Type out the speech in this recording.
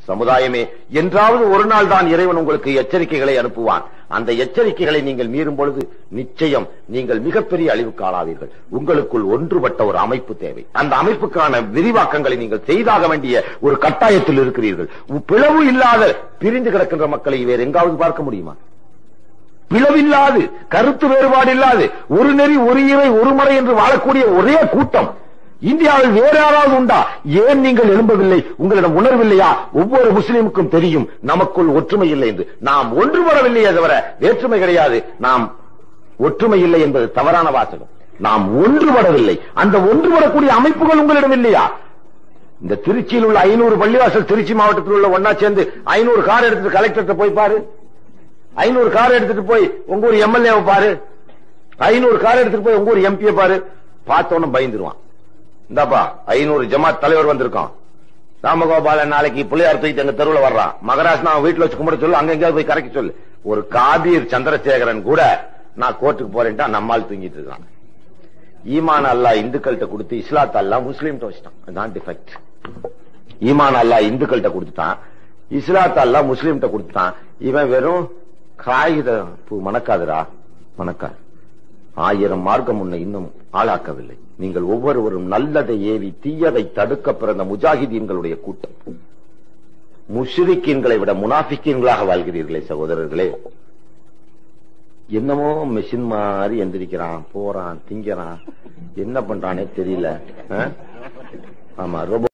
சமுதாயமே என்றாவது ஒரு நாள் தான் இறைவன் உங்களுக்கு எச்சரிக்கைகளை அனுப்புவான் அந்த எச்சரிக்கைகளை நீங்கள் மீறும் பொழுது நிச்சயம் நீங்கள் மிகப்பெரிய அழிவுக்கு ஆளாவீர்கள் உங்களுக்குள் ஒன்றுபட்ட ஒரு அமைப்பு தேவை அந்த அமைப்புக்கான விரிவாக்கங்களை நீங்கள் செய்தாக வேண்டிய ஒரு கட்டாயத்தில் இருக்கிறீர்கள் உ- பிளவு இல்லாத பிரிந்து கிடக்கின்ற மக்களை வேறு எங்காவது பார்க்க முடியுமா பிளவில்லாது கருத்து வேறுபாடு இல்லாது ஒரு நெறி ஒரு இறை ஒரு முறை என்று வாழக்கூடிய ஒரே கூட்டம் இந்தியாவில் வேற யாராவது உண்டா ஏன் நீங்கள் எழும்பவில்லை உங்களிடம் உணர்வில்லையா ஒவ்வொரு முஸ்லிமுக்கும் தெரியும் நமக்குள் ஒற்றுமை இல்லை என்று நாம் ஒன்றுபடவில்லையே தவிர வேற்றுமை கிடையாது நாம் ஒற்றுமை இல்லை என்பது தவறான வாசகம் நாம் ஒன்றுபடவில்லை அந்த ஒன்றுபடக்கூடிய அமைப்புகள் உங்களிடம் இல்லையா இந்த திருச்சியில் உள்ள ஐநூறு பள்ளிவாசல் திருச்சி மாவட்டத்தில் உள்ள ஒன்னா சேர்ந்து ஐநூறு கார் எடுத்துட்டு கலெக்டர்கிட்ட போய் பாரு ஐநூறு கார் எடுத்துட்டு போய் உங்க ஊர் எம்எல்ஏ பாரு ஐநூறு கார் எடுத்துட்டு போய் உங்க ஊர் எம்பியை பாரு பார்த்தோன்னு பயந்துருவான் இந்தாப்பா ஐநூறு ஜமாத் தலைவர் வந்திருக்கான் ராமகோபாலன் நாளைக்கு பிள்ளையார் தூக்கிட்டு எங்க தெருவுல வர்றான் மகராஜ் நான் வீட்டுல வச்சு கும்பிட சொல்லு அங்க எங்கேயாவது போய் கரைக்க சொல்லு ஒரு காபீர் சந்திரசேகரன் கூட நான் கோர்ட்டுக்கு போறேன்ட்டா நம்மால் தூங்கிட்டு இருக்கான் ஈமான் அல்லாஹ் இந்துக்கள்கிட்ட கொடுத்து இஸ்லாத் அல்லாஹ் முஸ்லீம்கிட்ட வச்சுட்டான் அதான் டிஃபெக்ட் ஈமான் அல்லாஹ் இந்துக்கள்கிட்ட கொடுத்துட்டான் இஸ்லாத் அல்லாஹ் முஸ்லீம்கிட்ட கொடுத்துட்டான் இவன் வெறும் காகித பூ மணக்காதுடா மணக்காது ஆயிரம் மார்க்கம் உன்னை இன்னும் ஆளாக்கவில்லை நீங்கள் ஒவ்வொருவரும் நல்லதை ஏவி தீயதை தடுக்க பிறந்த முஜாஹிதீன்களுடைய கூட்டம் முஷ்ரிக்கீன்களை விட முனாஃபிக்கீன்களாக வாழ்கிறீர்களே சகோதரர்களே என்னமோ மெஷின் மாதிரி எந்திரிக்கிறான் போறான் திங்கிறான் என்ன பண்றானே தெரியல ஆ? ஆமா ரொம்ப